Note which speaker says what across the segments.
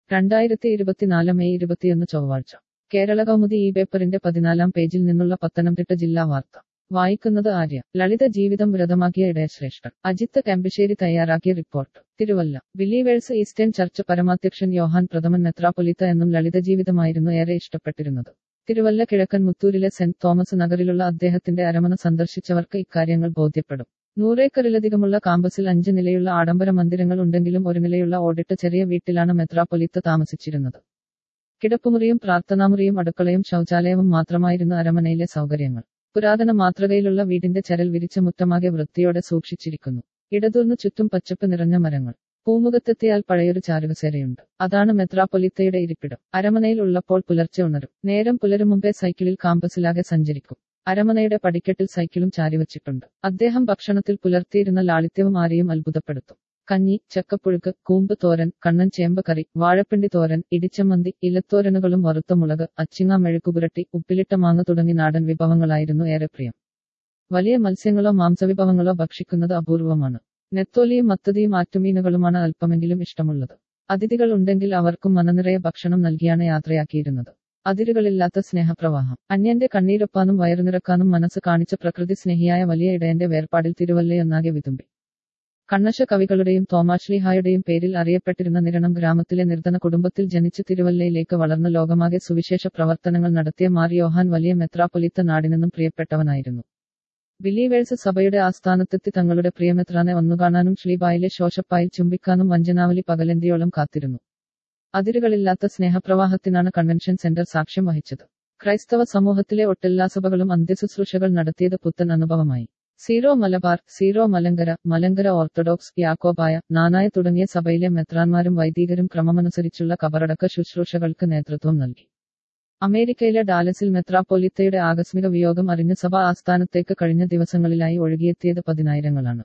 Speaker 1: രണ്ടായിരത്തി ഇരുപത്തിനാല് മെയ് ഇരുപത്തിയൊന്ന് ചൊവ്വാഴ്ച കേരള കൗമുദി ഈ പേപ്പറിന്റെ പതിനാലാം പേജിൽ നിന്നുള്ള പത്തനംതിട്ട ജില്ലാ വാർത്ത വായിക്കുന്നത് ആര്യ ലളിത ജീവിതം വ്രതമാക്കിയ ഇടയശ്രേഷ്ഠൻ അജിത്ത് കെമ്പശ്ശേരി തയ്യാറാക്കിയ report Thiruvalla Believers Eastern Church പരമാധ്യക്ഷൻ യോഹാൻ പ്രഥമൻ മെത്രാപ്പൊലിത്ത എന്നും ലളിത ജീവിതമായിരുന്നു ഏറെ ഇഷ്ടപ്പെട്ടിരുന്നത് തിരുവല്ല കിഴക്കൻ മുത്തൂരിലെ സെന്റ് തോമസ് നഗറിലുള്ള അദ്ദേഹത്തിന്റെ അരമന സന്ദർശിച്ചവർക്ക് ഇക്കാര്യങ്ങൾ ബോധ്യപ്പെടും നൂറേക്കറിലധികമുള്ള കാമ്പസിൽ അഞ്ച് നിലയുള്ള ആഡംബര മന്ദിരങ്ങൾ ഉണ്ടെങ്കിലും ഒരു നിലയുള്ള ഓടിട്ട ചെറിയ വീട്ടിലാണ് മെത്രാപ്പൊലിത്ത താമസിച്ചിരുന്നത് കിടപ്പുമുറിയും പ്രാർത്ഥനാമുറിയും അടുക്കളയും ശൗചാലയവും മാത്രമായിരുന്നു അരമനയിലെ സൗകര്യങ്ങൾ പുരാതന മാതൃകയിലുള്ള വീടിന്റെ ചരൽ വിരിച്ച മുറ്റമാകെ വൃത്തിയോടെ സൂക്ഷിച്ചിരിക്കുന്നു ഇടതൂർന്നു ചുറ്റും പച്ചപ്പ് നിറഞ്ഞ മരങ്ങൾ പൂമുഖത്തെത്തിയാൽ പഴയൊരു ചാരുകസേരയുണ്ട് അതാണ് മെത്രാപ്പൊലിത്തയുടെ ഇരിപ്പിടം അരമനയിൽ ഉള്ളപ്പോൾ പുലർച്ചെ ഉണരും നേരം പുലരും മുമ്പേ സൈക്കിളിൽ കാമ്പസിലാകെ സഞ്ചരിക്കും അരമനയുടെ പടിക്കെട്ടിൽ സൈക്കിളും ചാരിവച്ചിട്ടുണ്ട് അദ്ദേഹം ഭക്ഷണത്തിൽ പുലർത്തിയിരുന്ന ലാളിത്യവും ആരെയും അത്ഭുതപ്പെടുത്തും കഞ്ഞി ചക്കപ്പുഴുക്ക് കൂമ്പ് തോരൻ കണ്ണൻ ചേമ്പ് കറി വാഴപ്പിണ്ടി തോരൻ ഇടിച്ചമന്തി ഇലത്തോരനുകളും വറുത്ത മുളക് അച്ചിങ്ങ മെഴുക്കുപുരട്ടി ഉപ്പിലിട്ട മാങ്ങ തുടങ്ങി നാടൻ വിഭവങ്ങളായിരുന്നു ഏറെ പ്രിയം വലിയ മത്സ്യങ്ങളോ മാംസവിഭവങ്ങളോ ഭക്ഷിക്കുന്നത് അപൂർവമാണ് നെത്തോലിയും മത്തതിയും ആറ്റുമീനുകളുമാണ് അല്പമെങ്കിലും ഇഷ്ടമുള്ളത് അതിഥികൾ ഉണ്ടെങ്കിൽ അവർക്കും മനനിറയെ ഭക്ഷണം നൽകിയാണ് യാത്രയാക്കിയിരുന്നത് അതിരുകളില്ലാത്ത സ്നേഹപ്രവാഹം അന്യന്റെ കണ്ണീരൊപ്പാനും വയറുനിറക്കാനും മനസ്സ് കാണിച്ച പ്രകൃതി സ്നേഹിയായ വലിയ ഇടയന്റെ വേർപാടിൽ തിരുവല്ലയൊന്നാകെ വിതുമ്പി കണ്ണശ കവികളുടെയും തോമാശ്ലീഹായുടെയും പേരിൽ അറിയപ്പെട്ടിരുന്ന നിരണം ഗ്രാമത്തിലെ നിർധന കുടുംബത്തിൽ ജനിച്ച് തിരുവല്ലയിലേക്ക് വളർന്ന ലോകമാകെ സുവിശേഷ പ്രവർത്തനങ്ങൾ നടത്തിയ മാർ യോഹാൻ വലിയ മെത്രാപ്പൊലിത്ത നാടിനെന്നും പ്രിയപ്പെട്ടവനായിരുന്നു ബിലീവേഴ്സ് സഭയുടെ ആസ്ഥാനത്തെത്തി തങ്ങളുടെ പ്രിയമെത്രാനെ ഒന്നുകാണാനും ശ്രീബായിലെ ശോശപ്പായിൽ ചുംബിക്കാനും വഞ്ചനാവലി പകലന്തിയോളം കാത്തിരുന്നു അതിരുകളില്ലാത്ത സ്നേഹപ്രവാഹത്തിനാണ് കൺവെൻഷൻ സെന്റർ സാക്ഷ്യം വഹിച്ചത് ക്രൈസ്തവ സമൂഹത്തിലെ ഒട്ടെല്ലാ സഭകളും അന്ത്യശുശ്രൂഷകൾ നടത്തിയത് പുത്തൻ അനുഭവമായി Syro Malabar Syro Malankara Malankara Orthodox Yakobaya Knanaya തുടങ്ങിയ സഭയിലെ മെത്രാന്മാരും വൈദികരും ക്രമമനുസരിച്ചുള്ള കബറടക്ക ശുശ്രൂഷകൾക്ക് നേതൃത്വം നൽകി അമേരിക്കയിലെ ഡാലസിൽ മെത്രാപ്പൊലിത്തയുടെ ആകസ്മിക വിയോഗം അറിഞ്ഞ സഭ ആസ്ഥാനത്തേക്ക് കഴിഞ്ഞ ദിവസങ്ങളിലായി ഒഴുകിയെത്തിയത് പതിനായിരങ്ങളാണ്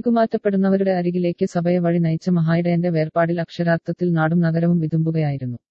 Speaker 1: അരികുമാറ്റപ്പെടുന്നവരുടെ അരികിലേക്ക് സഭയെ വഴി നയിച്ച മഹായിടയന്റെ വേർപാടിൽ അക്ഷരാർത്ഥത്തിൽ നാടും നഗരവും വിതുമ്പുകയായിരുന്നു